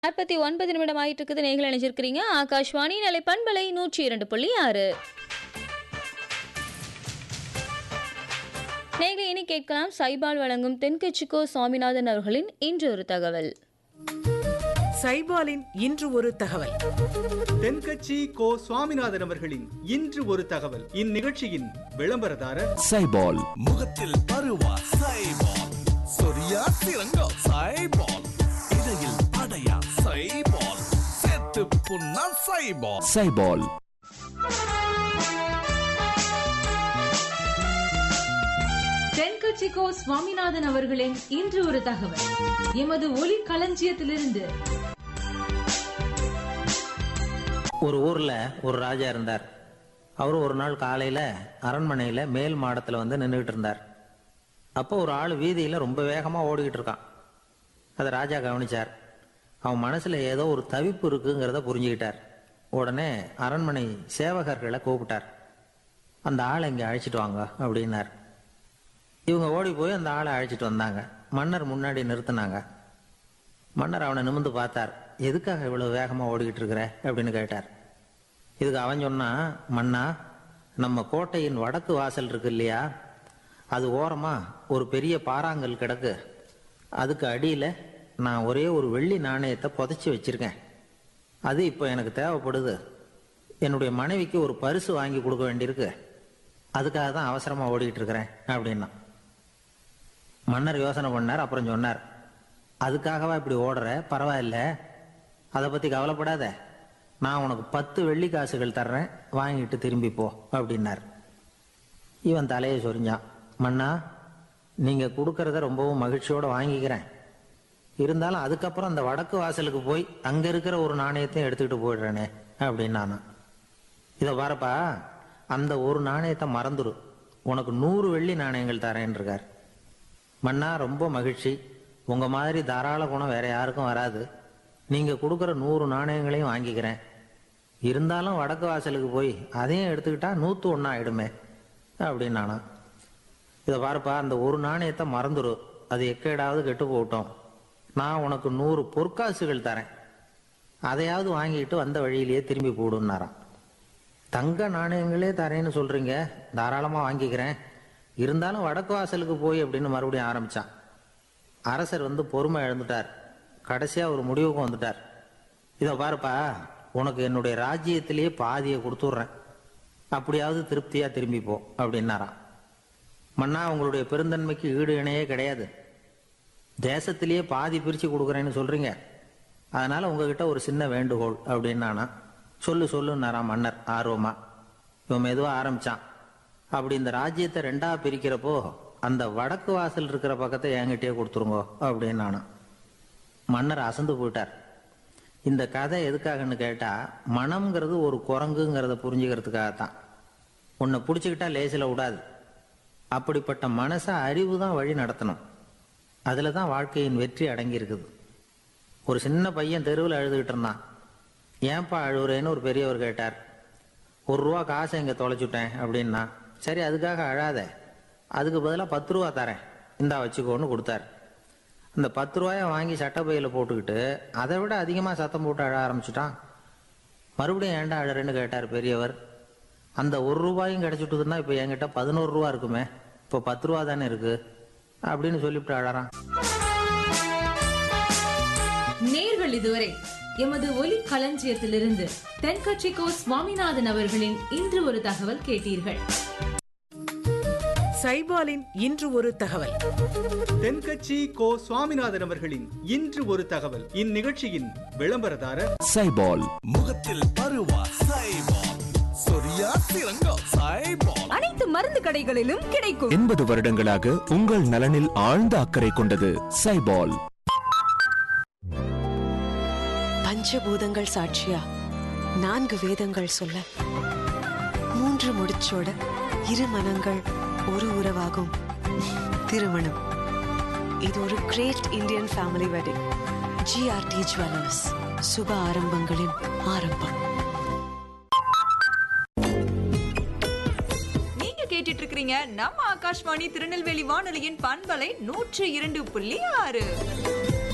நாற்பத்தி ஒன்பது நிமிடம் ஆயிட்டு இருக்குது நீங்கள் நினைச்சிருக்கிறீங்க ஆகாஷ்வாணி நிலை பண்பலை நூற்றி இரண்டு புள்ளி ஆறு நேர்களை இனி கேட்கலாம் சைபால் வழங்கும் தென்கட்சிக்கோ சுவாமிநாதன் அவர்களின் இன்று ஒரு தகவல் சைபாலின் இன்று ஒரு தகவல் தென்கட்சி கோ சுவாமிநாதன் அவர்களின் இன்று ஒரு தகவல் இந்நிகழ்ச்சியின் விளம்பரதாரர் சைபால் முகத்தில் பருவா சைபால் சொரியா சிறங்கோ சைபால் இடையில் படையா சைபால் செத்து புண்ணா சைபால் சைபால் தென்கட்சிக்கோ சுவாமிநாதன் அவர்களின் இன்று ஒரு தகவல் எமது ஒலி களஞ்சியத்திலிருந்து ஒரு ஊர்ல ஒரு ராஜா இருந்தார் அவர் ஒரு நாள் காலையில அரண்மனையில மேல் மாடத்துல வந்து நின்றுகிட்டு இருந்தார் அப்போ ஒரு ஆள் வீதியில ரொம்ப வேகமா ஓடிக்கிட்டு இருக்கான் அதை ராஜா கவனிச்சார் அவன் மனசுல ஏதோ ஒரு தவிப்பு இருக்குங்கிறத புரிஞ்சுக்கிட்டார் உடனே அரண்மனை சேவகர்களை கூப்பிட்டார் அந்த ஆளை இங்க அழைச்சிட்டு வாங்க அப்படின்னார் இவங்க ஓடி போய் அந்த ஆளை அழைச்சிட்டு வந்தாங்க மன்னர் முன்னாடி நிறுத்தினாங்க மன்னர் அவனை நிமிர்ந்து பார்த்தார் எதுக்காக இவ்வளவு வேகமா ஓடிக்கிட்டு இருக்கிற அப்படின்னு கேட்டார் இதுக்கு அவன் சொன்னா மன்னா நம்ம கோட்டையின் வடக்கு வாசல் இருக்கு இல்லையா அது ஓரமா ஒரு பெரிய பாறாங்கல் கிடக்கு அதுக்கு அடியில நான் ஒரே ஒரு வெள்ளி நாணயத்தை புதைச்சி வச்சிருக்கேன் அது இப்போ எனக்கு தேவைப்படுது என்னுடைய மனைவிக்கு ஒரு பரிசு வாங்கி கொடுக்க வேண்டியிருக்கு அதுக்காக தான் அவசரமா ஓடிக்கிட்டு இருக்கிறேன் அப்படின்னா மன்னர் யோசனை பண்ணார் அப்புறம் சொன்னார் அதுக்காகவா இப்படி ஓடுற பரவாயில்ல அதை பத்தி கவலைப்படாத நான் உனக்கு பத்து வெள்ளி காசுகள் தர்றேன் வாங்கிட்டு திரும்பி போ அப்படின்னார் இவன் தலையை சொரிஞ்சான் மன்னா நீங்க கொடுக்கறத ரொம்பவும் மகிழ்ச்சியோட வாங்கிக்கிறேன் இருந்தாலும் அதுக்கப்புறம் அந்த வடக்கு வாசலுக்கு போய் அங்க இருக்கிற ஒரு நாணயத்தையும் எடுத்துக்கிட்டு போயிடுறேனே அப்படின்னு நானும் இதை பாருப்பா அந்த ஒரு நாணயத்தை மறந்துரு உனக்கு நூறு வெள்ளி நாணயங்கள் தரேன் இருக்கார் மன்னா ரொம்ப மகிழ்ச்சி உங்க மாதிரி தாராள குணம் வேற யாருக்கும் வராது நீங்க கொடுக்குற நூறு நாணயங்களையும் வாங்கிக்கிறேன் இருந்தாலும் வடக்கு வாசலுக்கு போய் அதையும் எடுத்துக்கிட்டா நூத்து ஒண்ணா ஆயிடுமே அப்படின்னு நானா இதை பாருப்பா அந்த ஒரு நாணயத்தை மறந்துரு அது எக்கேடாவது கெட்டு போகட்டும் நான் உனக்கு நூறு பொற்காசுகள் தரேன் அதையாவது வாங்கிட்டு வந்த வழியிலேயே திரும்பி போடுன்னாராம் தங்க நாணயங்களே தரேன்னு சொல்றீங்க தாராளமா வாங்கிக்கிறேன் இருந்தாலும் வடக்கு வாசலுக்கு போய் அப்படின்னு மறுபடியும் ஆரம்பிச்சான் அரசர் வந்து பொறுமை இழந்துட்டார் கடைசியா ஒரு முடிவுக்கு வந்துட்டார் இதை பாருப்பா உனக்கு என்னுடைய ராஜ்யத்திலேயே பாதியை கொடுத்துட்றேன் அப்படியாவது திருப்தியா திரும்பி போ அப்படின்னாராம் மன்னா உங்களுடைய பெருந்தன்மைக்கு ஈடு இணையே கிடையாது தேசத்திலேயே பாதி பிரிச்சு கொடுக்குறேன்னு சொல்றீங்க அதனால உங்ககிட்ட ஒரு சின்ன வேண்டுகோள் அப்படின்னானா சொல்லு சொல்லுன்னாராம் மன்னர் ஆர்வமா இவன் மெதுவா ஆரம்பிச்சான் அப்படி இந்த ராஜ்யத்தை ரெண்டா பிரிக்கிறப்போ அந்த வடக்கு வாசல் இருக்கிற பக்கத்தை என்கிட்டயே கொடுத்துருங்கோ அப்படின்னு நானும் மன்னர் அசந்து போயிட்டார் இந்த கதை எதுக்காகன்னு கேட்டா மனம்ங்கிறது ஒரு குரங்குங்கிறத புரிஞ்சுக்கிறதுக்காகத்தான் உன்னை பிடிச்சிக்கிட்டா லேசில் விடாது அப்படிப்பட்ட மனசை அறிவு தான் வழி நடத்தணும் அதில் தான் வாழ்க்கையின் வெற்றி அடங்கி இருக்குது ஒரு சின்ன பையன் தெருவில் அழுதுகிட்டு இருந்தான் ஏன்பா அழுகுறேன்னு ஒரு பெரியவர் கேட்டார் ஒரு ரூபா காசை இங்கே தொலைச்சுட்டேன் அப்படின்னா சரி அதுக்காக அழாத அதுக்கு பதிலாக பத்து ரூபா தரேன் இந்தா வச்சுக்கோன்னு கொடுத்தாரு அந்த பத்து ரூபாயை வாங்கி சட்டப்பையில போட்டுக்கிட்டு அதை விட அதிகமாக சத்தம் போட்டு அழ ஆரம்பிச்சுட்டான் மறுபடியும் ஏன்டா அழறேன்னு கேட்டார் பெரியவர் அந்த ஒரு ரூபாயும் கிடைச்சிட்டுதுன்னா இப்போ என்கிட்ட பதினோரு ரூபா இருக்குமே இப்போ பத்து ரூபா தானே இருக்கு அப்படின்னு சொல்லிவிட்டு அழறான் நேர்கள் இதுவரை எமது ஒலி களஞ்சியத்திலிருந்து தென்கட்சிக்கோ சுவாமிநாதன் அவர்களின் இன்று ஒரு தகவல் கேட்டீர்கள் சைபாலின் இன்று ஒரு தகவல் தென்கட்சி கோ சுவாமிநாதன் அவர்களின் இன்று ஒரு தகவல் இந்நிகழ்ச்சியின் விளம்பரதாரர் சைபால் முகத்தில் பருவா சைபால் சொரியா சிறங்கோ சைபால் அனைத்து மருந்து கடைகளிலும் கிடைக்கும் எண்பது வருடங்களாக உங்கள் நலனில் ஆழ்ந்த அக்கறை கொண்டது சைபால் பஞ்சபூதங்கள் சாட்சியா நான்கு வேதங்கள் சொல்ல மூன்று முடிச்சோட இரு மனங்கள் ஒரு உறவாகும் திருமணம் இது ஒரு great Indian family wedding GRT jewellers சுப ஆரம்பங்களின் ஆரம்பம் நீங்க கேட்டுட்டு இருக்கிறீங்க நம்ம ஆகாஷ்வாணி திருநெல்வேலி வானொலியின் பண்பலை நூற்று இரண்டு புள்ளி ஆறு